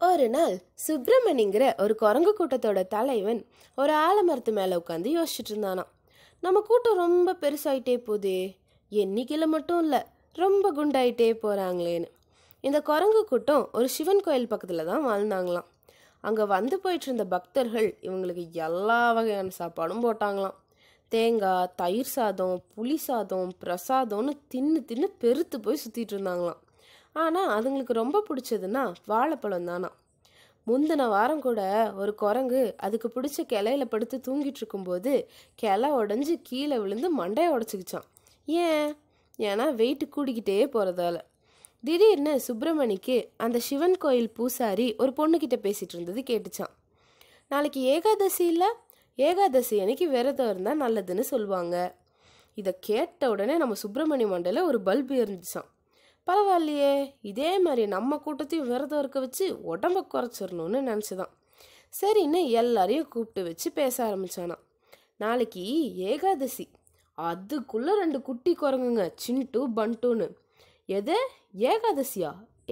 ஒரு நாள் சுப்பிரமணிங்கிற ஒரு குரங்கு கூட்டத்தோட தலைவன் ஒரு ஆலமரத்து மேலே உட்காந்து யோசிச்சுட்டு இருந்தானாம் நம்ம கூட்டம் ரொம்ப பெருசாயிட்டே போதே எண்ணிக்கையில் மட்டும் இல்லை ரொம்ப குண்டாயிட்டே போகிறாங்களேன்னு இந்த குரங்கு கூட்டம் ஒரு சிவன் கோயில் பக்கத்தில் தான் வாழ்ந்தாங்களாம் அங்கே வந்து போயிட்டு இருந்த பக்தர்கள் இவங்களுக்கு எல்லா வகையான சாப்பாடும் போட்டாங்களாம் தேங்காய் தயிர் சாதம் புளி சாதம் பிரசாதம்னு தின்னு தின்னு பெருத்து போய் சுற்றிட்டு இருந்தாங்களாம் ஆனால் அதுங்களுக்கு ரொம்ப பிடிச்சதுன்னா வாழைப்பழம் தானா முந்தின வாரம் கூட ஒரு குரங்கு அதுக்கு பிடிச்ச கிளையில படுத்து தூங்கிட்டு இருக்கும்போது கிளை உடஞ்சி கீழே விழுந்து மண்டையை உடச்சிக்கிச்சான் ஏன் ஏன்னா வெயிட் கூடிக்கிட்டே போகிறதால திடீர்னு சுப்பிரமணிக்கு அந்த சிவன் கோயில் பூசாரி ஒரு பொண்ணுக்கிட்ட பேசிட்டு இருந்தது கேட்டுச்சான் நாளைக்கு ஏகாதசி இல்லை ஏகாதசி அன்னைக்கு விரதம் இருந்தால் நல்லதுன்னு சொல்லுவாங்க இதை கேட்ட உடனே நம்ம சுப்பிரமணிய மண்டையில் ஒரு பல்பு இருந்துச்சான் பரவாயில்லையே இதே மாதிரி நம்ம கூட்டத்தையும் விரதம் இருக்க வச்சு உடம்ப குறைச்சிடணும்னு நினச்சிதான் சரின்னு எல்லாரையும் கூப்பிட்டு வச்சு பேச ஆரம்பிச்சானாம் நாளைக்கு ஏகாதசி அதுக்குள்ள ரெண்டு குட்டி குரங்குங்க சின்ட்டு பண்டுன்னு எது ஏகாதசியா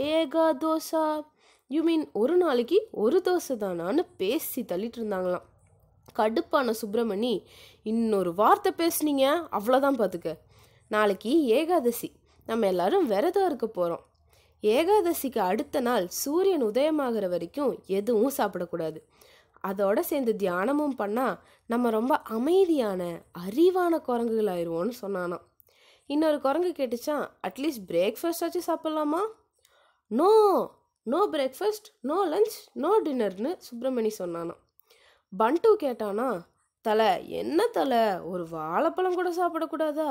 ஏகாதோசா யூ மீன் ஒரு நாளைக்கு ஒரு தோசை தானான்னு பேசி தள்ளிட்டு இருந்தாங்களாம் கடுப்பான சுப்பிரமணி இன்னொரு வார்த்தை பேசுனீங்க அவ்வளோதான் பார்த்துக்க நாளைக்கு ஏகாதசி நம்ம எல்லாரும் விரதம் இருக்க போகிறோம் ஏகாதசிக்கு அடுத்த நாள் சூரியன் உதயமாகிற வரைக்கும் எதுவும் சாப்பிடக்கூடாது அதோட சேர்ந்து தியானமும் பண்ணால் நம்ம ரொம்ப அமைதியான அறிவான குரங்குகள் ஆயிடுவோம்னு சொன்னானாம் இன்னொரு குரங்கு கேட்டுச்சான் அட்லீஸ்ட் பிரேக்ஃபாஸ்ட் ஆச்சு சாப்பிட்லாமா no no breakfast no lunch no டின்னர்னு சுப்பிரமணி சொன்னானாம் பண்டு கேட்டானா தலை என்ன தலை ஒரு வாழைப்பழம் கூட சாப்பிடக்கூடாதா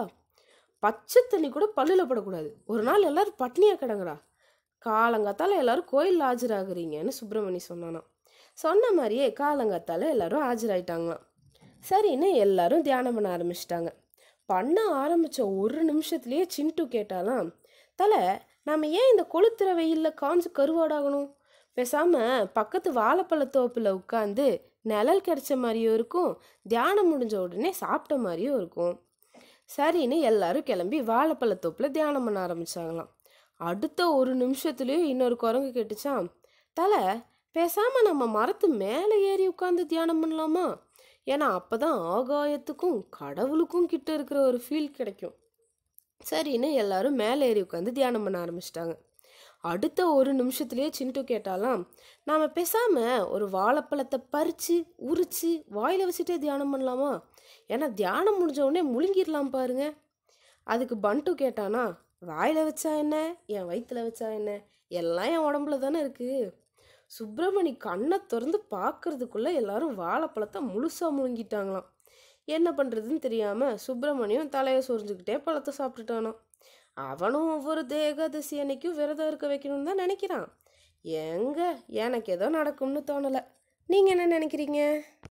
பச்சை தண்ணி கூட பல்லில் படக்கூடாது ஒரு நாள் எல்லாரும் பட்னியாக கிடங்குறா காலங்காத்தால எல்லாரும் கோயில் ஆஜராகிறீங்கன்னு சுப்பிரமணி சொன்னானாம் சொன்ன மாதிரியே காலங்காத்தால எல்லாரும் ஆஜராயிட்டாங்களாம் சரின்னு எல்லாரும் தியானம் பண்ண ஆரம்பிச்சிட்டாங்க பண்ண ஆரம்பித்த ஒரு நிமிஷத்துலேயே சின்ட்டு கேட்டாலாம் தலை நாம் ஏன் இந்த கொளுத்துற வெயிலில் காஞ்சு கருவாடாகணும் பேசாமல் பக்கத்து வாழைப்பழத்தோப்பில் உட்காந்து நிழல் கிடைச்ச மாதிரியும் இருக்கும் தியானம் முடிஞ்ச உடனே சாப்பிட்ட மாதிரியும் இருக்கும் சரின்னு எல்லாரும் கிளம்பி வாழைப்பழத்தோப்பில் தியானம் பண்ண ஆரம்பிச்சாங்களாம் அடுத்த ஒரு நிமிஷத்துலேயும் இன்னொரு குரங்கு கேட்டுச்சான் தலை பேசாமல் நம்ம மரத்து மேலே ஏறி உட்காந்து தியானம் பண்ணலாமா ஏன்னா அப்போ தான் ஆகாயத்துக்கும் கடவுளுக்கும் கிட்ட இருக்கிற ஒரு ஃபீல் கிடைக்கும் சரின்னு எல்லாரும் மேலே ஏறி உட்காந்து தியானம் பண்ண ஆரம்பிச்சிட்டாங்க அடுத்த ஒரு நிமிஷத்துலேயே சின்ட்டு கேட்டாலாம் நாம் பேசாமல் ஒரு வாழைப்பழத்தை பறித்து உரித்து வாயில் வச்சுட்டே தியானம் பண்ணலாமா ஏன்னா தியானம் முடிஞ்ச உடனே முழுங்கிடலாம் பாருங்க அதுக்கு பண்டு கேட்டானா வாயில் வச்சா என்ன என் வயிற்றுல வச்சா என்ன எல்லாம் என் உடம்புல தானே இருக்குது சுப்பிரமணி கண்ணை திறந்து பார்க்கறதுக்குள்ளே எல்லாரும் வாழைப்பழத்தை முழுசாக முழுங்கிட்டாங்களாம் என்ன பண்ணுறதுன்னு தெரியாமல் சுப்பிரமணியம் தலையை சொரிஞ்சுக்கிட்டே பழத்தை சாப்பிட்டுட்டானாம் அவனும் ஒவ்வொரு ஏகாதசி அன்னைக்கும் விரதம் இருக்க வைக்கணும்னு தான் நினைக்கிறான் எங்க எனக்கு ஏதோ நடக்கும்னு தோணலை நீங்கள் என்ன நினைக்கிறீங்க